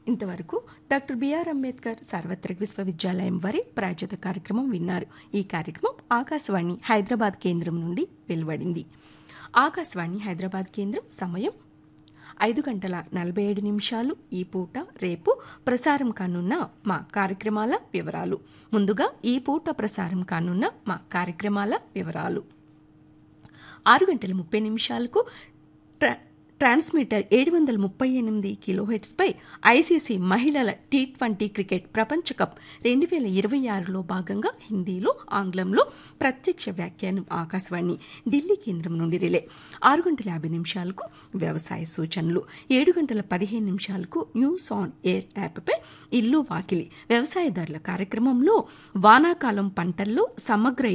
ఇంతవరకు doctor BR Ambedkar సార్వత్రిక విశ్వవిద్యాలయం వారి ప్రాయోజిత కార్యక్రమం విన్నారు ఈ కార్యక్రమం ఆకాశవాణి హైదరాబాద్ కేంద్రం నుండి వెలువడింది ఆకాశవాణి హైదరాబాద్ కేంద్రం సమయం ఐదు గంటల నలభై ఏడు నిమిషాలు ఈ పూట రేపు ప్రసారం కానున్న మా కార్యక్రమాల వివరాలు ముందుగా ఈ పూట ప్రసారం కానున్న మా కార్యక్రమాల వివరాలు ఆరు గంటల ముప్పై నిమిషాలకు ట్రా ట్రాన్స్మిటర్ ఏడు వందల ముప్పై ఎనిమిది కిలోహెట్స్పై ఐసీసీ మహిళల టీ ట్వంటీ క్రికెట్ ప్రపంచ కప్ రెండు వేల ఇరవై ఆరులో భాగంగా హిందీలో ఆంగ్లంలో ప్రత్యక్ష వ్యాఖ్యానం ఆకాశవాణి ఢిల్లీ కేంద్రం నుండి రిలే ఆరు గంటల యాభై నిమిషాలకు వ్యవసాయ సూచనలు ఏడు గంటల పదిహేను నిమిషాలకు న్యూస్ ఆన్ ఎయిర్ యాప్పై ఇల్లు వాకిలి వ్యవసాయదారుల కార్యక్రమంలో వానాకాలం పంటల్లో సమగ్ర